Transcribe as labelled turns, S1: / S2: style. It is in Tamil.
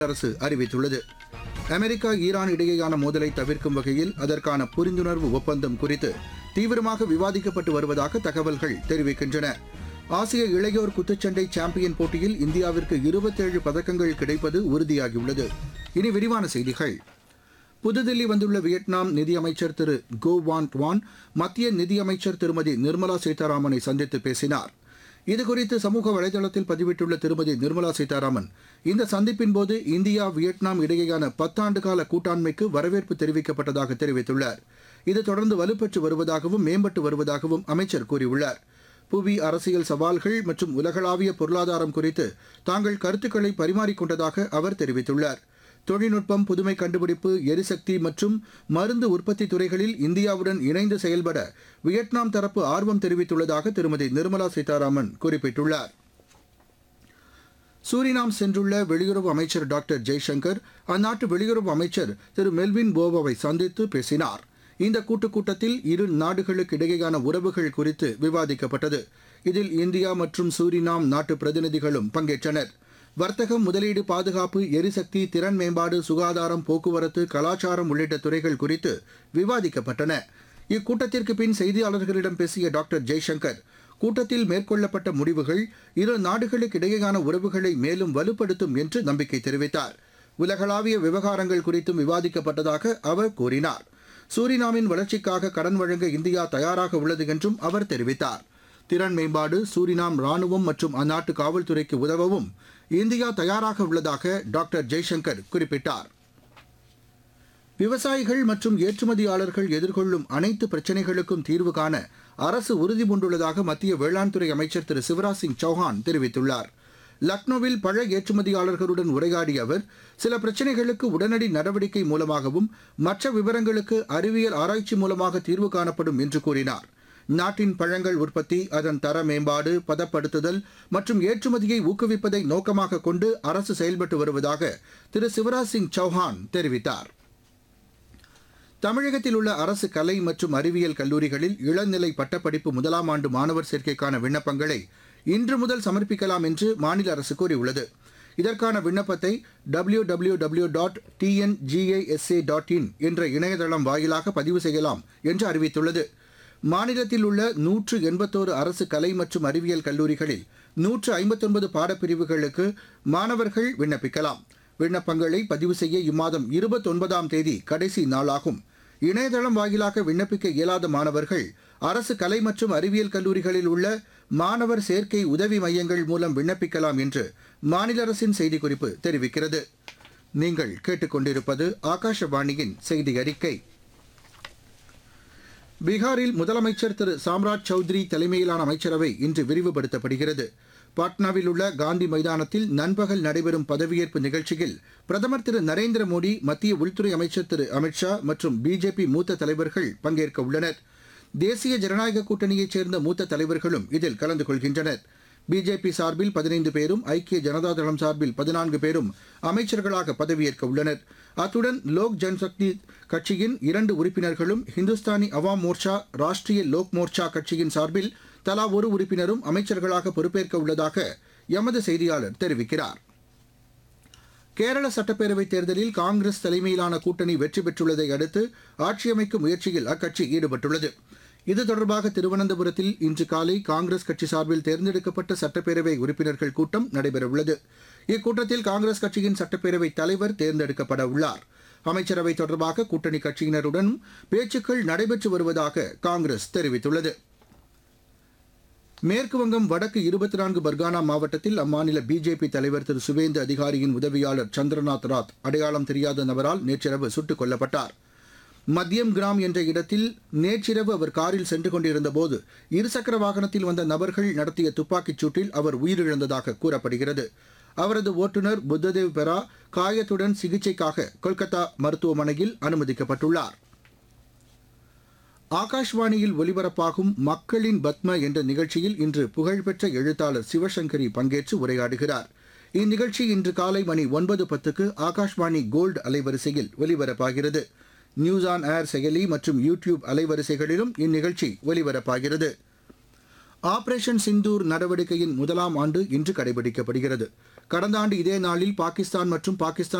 S1: அரசு அறிவித்துள்ளது அமெரிக்கா ஈரான் இடையேயான மோதலை தவிர்க்கும் வகையில் அதற்கான புரிந்துணர்வு ஒப்பந்தம் குறித்து தீவிரமாக விவாதிக்கப்பட்டு வருவதாக தகவல்கள் தெரிவிக்கின்றன ஆசிய இளையோர் குத்துச்சண்டை சாம்பியன் போட்டியில் இந்தியாவிற்கு இருபத்தேழு பதக்கங்கள் கிடைப்பது உறுதியாகியுள்ளது இனி விரிவான செய்திகள் புதுதில்லி வந்துள்ள வியட்நாம் நிதியமைச்சர் திரு கோ வான் டுவான் மத்திய நிதியமைச்சர் திருமதி நிர்மலா சீதாராமனை சந்தித்து பேசினார் இதுகுறித்து சமூக வலைதளத்தில் பதிவிட்டுள்ள திருமதி நிர்மலா சீதாராமன் இந்த சந்திப்பின் போது இந்தியா வியட்நாம் இடையேயான பத்தாண்டு கால கூட்டாண்மைக்கு வரவேற்பு தெரிவிக்கப்பட்டதாக தெரிவித்துள்ளார் இது தொடர்ந்து வலுப்பெற்று வருவதாகவும் மேம்பட்டு வருவதாகவும் அமைச்சர் கூறியுள்ளார் புவி அரசியல் சவால்கள் மற்றும் உலகளாவிய பொருளாதாரம் குறித்து தாங்கள் கருத்துக்களை பரிமாறிக்கொண்டதாக அவர் தெரிவித்துள்ளார் தொழில்நுட்பம் புதுமை கண்டுபிடிப்பு எரிசக்தி மற்றும் மருந்து உற்பத்தி துறைகளில் இந்தியாவுடன் இணைந்து செயல்பட வியட்நாம் தரப்பு ஆர்வம் தெரிவித்துள்ளதாக திருமதி நிர்மலா சீதாராமன் குறிப்பிட்டுள்ளார் சூரினாம் சென்றுள்ள வெளியுறவு அமைச்சர் டாக்டர் ஜெய்சங்கர் அந்நாட்டு வெளியுறவு அமைச்சர் திரு மெல்வின் போவோவை சந்தித்து பேசினார் இந்த கூட்டுக் கூட்டத்தில் இரு நாடுகளுக்கு இடையேயான உறவுகள் குறித்து விவாதிக்கப்பட்டது இதில் இந்தியா மற்றும் சூரினாம் நாட்டு பிரதிநிதிகளும் பங்கேற்றனர் வர்த்தகம் முதலீடு பாதுகாப்பு எரிசக்தி திறன் மேம்பாடு சுகாதாரம் போக்குவரத்து கலாச்சாரம் உள்ளிட்ட துறைகள் குறித்து விவாதிக்கப்பட்டன இக்கூட்டத்திற்கு பின் செய்தியாளர்களிடம் பேசிய டாக்டர் ஜெய்சங்கர் கூட்டத்தில் மேற்கொள்ளப்பட்ட முடிவுகள் இரு நாடுகளுக்கு இடையேயான உறவுகளை மேலும் வலுப்படுத்தும் என்று நம்பிக்கை தெரிவித்தார் உலகளாவிய விவகாரங்கள் குறித்தும் விவாதிக்கப்பட்டதாக அவர் கூறினார் சூரினாமின் வளர்ச்சிக்காக கடன் வழங்க இந்தியா தயாராக உள்ளது என்றும் அவர் தெரிவித்தார் திறன் மேம்பாடு சூரினாம் ராணுவம் மற்றும் அந்நாட்டு காவல்துறைக்கு உதவவும் இந்தியா தயாராக உள்ளதாக டாக்டர் ஜெய்சங்கர் குறிப்பிட்டார் விவசாயிகள் மற்றும் ஏற்றுமதியாளர்கள் எதிர்கொள்ளும் அனைத்து பிரச்சினைகளுக்கும் தீர்வு காண அரசு உறுதி பூண்டுள்ளதாக மத்திய வேளாண் துறை அமைச்சர் திரு சிவராஜ் சிங் சௌஹான் தெரிவித்துள்ளார் லக்னோவில் பழ ஏற்றுமதியாளர்களுடன் உரையாடிய அவர் சில பிரச்சினைகளுக்கு உடனடி நடவடிக்கை மூலமாகவும் மற்ற விவரங்களுக்கு அறிவியல் ஆராய்ச்சி மூலமாக தீர்வு காணப்படும் என்று கூறினார் நாட்டின் பழங்கள் உற்பத்தி அதன் தர மேம்பாடு பதப்படுத்துதல் மற்றும் ஏற்றுமதியை ஊக்குவிப்பதை நோக்கமாக கொண்டு அரசு செயல்பட்டு வருவதாக திரு சிவராஜ் சிங் சௌஹான் தெரிவித்தார் தமிழகத்தில் உள்ள அரசு கலை மற்றும் அறிவியல் கல்லூரிகளில் இளநிலை பட்டப்படிப்பு முதலாம் ஆண்டு மாணவர் சேர்க்கைக்கான விண்ணப்பங்களை இன்று முதல் சமர்ப்பிக்கலாம் என்று மாநில அரசு கூறியுள்ளது இதற்கான விண்ணப்பத்தை W W W dot TNGASA dot in என்ற இணையதளம் வாயிலாக பதிவு செய்யலாம் என்று அறிவித்துள்ளது மாநிலத்தில் உள்ள நூற்று எண்பத்தோரு அரசு கலை மற்றும் அறிவியல் கல்லூரிகளில் நூற்று ஐம்பத்தொன்பது பாடப்பிரிவுகளுக்கு மாணவர்கள் விண்ணப்பிக்கலாம் விண்ணப்பங்களை பதிவு செய்ய இம்மாதம் இருபத்தொன்பதாம் தேதி கடைசி நாளாகும் இணையதளம் வாயிலாக விண்ணப்பிக்க இயலாத மாணவர்கள் அரசு கலை மற்றும் அறிவியல் கல்லூரிகளில் உள்ள மாணவர் சேர்க்கை உதவி மையங்கள் மூலம் விண்ணப்பிக்கலாம் என்று மாநில அரசின் செய்திக்குறிப்பு தெரிவிக்கிறது நீங்கள் கேட்டுக்கொண்டிருப்பது ஆகாஷவாணியின் செய்தி அறிக்கை பீகாரில் முதலமைச்சர் திரு சாம்ராஜ் சௌத்ரி தலைமையிலான அமைச்சரவை இன்று விரிவுபடுத்தப்படுகிறது பாட்னாவில் உள்ள காந்தி மைதானத்தில் நண்பகல் நடைபெறும் பதவியேற்பு நிகழ்ச்சியில் பிரதமர் திரு நரேந்திர மோடி மத்திய உள்துறை அமைச்சர் திரு அமித்ஷா மற்றும் பிஜேபி மூத்த தலைவர்கள் பங்கேற்க உள்ளனர் தேசிய ஜனநாயக கூட்டணியைச் சேர்ந்த மூத்த தலைவர்களும் இதில் கலந்து கொள்கின்றனர் பிஜேபி சார்பில் பதினைந்து பேரும் ஐக்கிய ஜனதா தளம் சார்பில் பதினான்கு பேரும் அமைச்சர்களாக பதவியேற்க உள்ளனர் அத்துடன் லோக் ஜன்சக்தி கட்சியின் இரண்டு உறுப்பினர்களும் ஹிந்துஸ்தானி அவாம் மோர்ச்சா ராஷ்டிரிய லோக் மோர்ச்சா கட்சியின் சார்பில் தலா ஒரு உறுப்பினரும் அமைச்சர்களாக பொறுப்பேற்க உள்ளதாக எமது செய்தியாளர் தெரிவிக்கிறார் கேரள சட்டப்பேரவைத் தேர்தலில் காங்கிரஸ் தலைமையிலான கூட்டணி வெற்றி பெற்றுள்ளதை அடுத்து ஆட்சியமைக்கும் முயற்சியில் அக்கட்சி ஈடுபட்டுள்ளது இது தொடர்பாக திருவனந்தபுரத்தில் இன்று காலை காங்கிரஸ் கட்சி சார்பில் தேர்ந்தெடுக்கப்பட்ட சட்டப்பேரவை உறுப்பினர்கள் கூட்டம் நடைபெறவுள்ளது இக்கூட்டத்தில் காங்கிரஸ் கட்சியின் சட்டப்பேரவை தலைவர் தேர்ந்தெடுக்கப்பட உள்ளார் அமைச்சரவை தொடர்பாக கூட்டணி கட்சியினருடன் பேச்சுக்கள் நடைபெற்று வருவதாக காங்கிரஸ் தெரிவித்துள்ளது மேற்குவங்கம் வடக்கு இருபத்தி நான்கு பர்கானா மாவட்டத்தில் அம்மாநில பிஜேபி தலைவர் திரு சுவேந்து அதிகாரியின் உதவியாளர் சந்திரநாத் ராத் அடையாளம் தெரியாத நபரால் நேற்றிரவு சுட்டுக் கொல்லப்பட்டார் மத்தியம் கிராம் என்ற இடத்தில் நேற்றிரவு அவர் காரில் சென்று கொண்டிருந்தபோது இருசக்கர வாகனத்தில் வந்த நபர்கள் நடத்திய துப்பாக்கிச் சூட்டில் அவர் உயிரிழந்ததாக கூறப்படுகிறது அவரது ஓட்டுநர் புத்ததேவ் பெரா காயத்துடன் சிகிச்சைக்காக கொல்கத்தா மருத்துவமனையில் அனுமதிக்கப்பட்டுள்ளார் ஆகாஷ்வாணியில் ஒலிபரப்பாகும் மக்களின் பத்ம என்ற நிகழ்ச்சியில் இன்று புகழ்பெற்ற எழுத்தாளர் சிவசங்கரி பங்கேற்று உரையாடுகிறார் இந்நிகழ்ச்சி இன்று காலை மணி ஒன்பது பத்துக்கு ஆகாஷ்வாணி கோல்டு அலைவரிசையில் ஒலிபரப்பாகிறது நியூஸ் ஆன் ஏர் செயலி மற்றும் யூடியூப் அலைவரிசைகளிலும் இந்நிகழ்ச்சி ஒலிபரப்பாகிறது ஆபரேஷன் சிந்தூர் நடவடிக்கையின் முதலாம் ஆண்டு இன்று கடைபிடிக்கப்படுகிறது கடந்த ஆண்டு இதே நாளில் பாகிஸ்தான் மற்றும் பாகிஸ்தான்